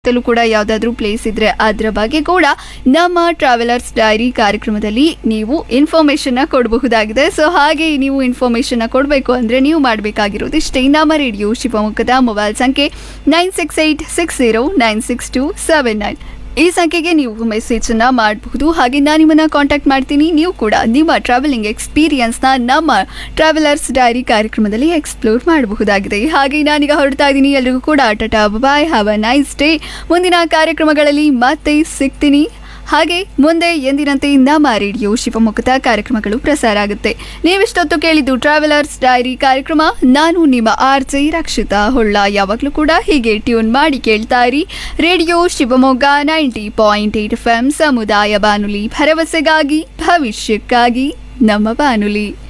ಸುತ್ತಲೂ ಕೂಡ ಯಾವುದಾದ್ರೂ ಪ್ಲೇಸ್ ಇದ್ರೆ ಅದರ ಬಗ್ಗೆ ಕೂಡ ನಮ್ಮ ಟ್ರಾವೆಲರ್ಸ್ ಡೈರಿ ಕಾರ್ಯಕ್ರಮದಲ್ಲಿ ನೀವು ಇನ್ಫಾರ್ಮೇಶನ್ನ ಕೊಡಬಹುದಾಗಿದೆ ಸೊ ಹಾಗೆ ನೀವು ಇನ್ಫಾರ್ಮೇಶನ್ನ ಕೊಡಬೇಕು ಅಂದರೆ ನೀವು ಮಾಡಬೇಕಾಗಿರೋದು ಇಷ್ಟೇ ನಮ್ಮ ರೇಡಿಯೋ ಶಿವಮೊಗ್ಗದ ಮೊಬೈಲ್ ಸಂಖ್ಯೆ nine six eight six zero nine six two seven nine ಈ ಸಂಖ್ಯೆಗೆ ನೀವು ಮೆಸೇಜನ್ನು ಮಾಡಬಹುದು ಹಾಗೆ ನಾನು ನಿಮ್ಮನ್ನು ಕಾಂಟ್ಯಾಕ್ಟ್ ಮಾಡ್ತೀನಿ ನೀವು ಕೂಡ ನಿಮ್ಮ ಟ್ರಾವೆಲಿಂಗ್ ಎಕ್ಸ್ಪೀರಿಯನ್ಸ್ನ ನಮ್ಮ ಟ್ರಾವೆಲರ್ಸ್ ಡೈರಿ ಕಾರ್ಯಕ್ರಮದಲ್ಲಿ ಎಕ್ಸ್ಪ್ಲೋರ್ ಮಾಡಬಹುದಾಗಿದೆ ಹಾಗೆ ನಾನೀಗ ಹೊರಡ್ತಾ ಇದ್ದೀನಿ ಎಲ್ರಿಗೂ ಕೂಡ tata bye have a nice day ಮುಂದಿನ ಕಾರ್ಯಕ್ರಮಗಳಲ್ಲಿ ಮತ್ತೆ ಸಿಗ್ತೀನಿ ಹಾಗೆ ಮುಂದೆ ಎಂದಿನಂತೆ ನಮ್ಮ ರೇಡಿಯೋ ಶಿವಮೊಗ್ಗದ ಕಾರ್ಯಕ್ರಮಗಳು ಪ್ರಸಾರ ಆಗುತ್ತೆ ನೀವಿಷ್ಟೊತ್ತು ಕೇಳಿದ್ದು ಟ್ರಾವೆಲರ್ಸ್ ಡೈರಿ ಕಾರ್ಯಕ್ರಮ ನಾನು ನಿಮ್ಮ ಆರ್ ಜೆ ರಕ್ಷಿತಾ ಹೊಳ್ಳ ಯಾವಾಗಲೂ ಕೂಡ ಹೀಗೆ ಟ್ಯೂನ್ ಮಾಡಿ ಕೇಳ್ತಾ ಇರಿ radio Shivamogga ninety point eight F M ಸಮುದಾಯ ಬಾನುಲಿ ಭರವಸೆಗಾಗಿ ಭವಿಷ್ಯಕ್ಕಾಗಿ ನಮ್ಮ ಬಾನುಲಿ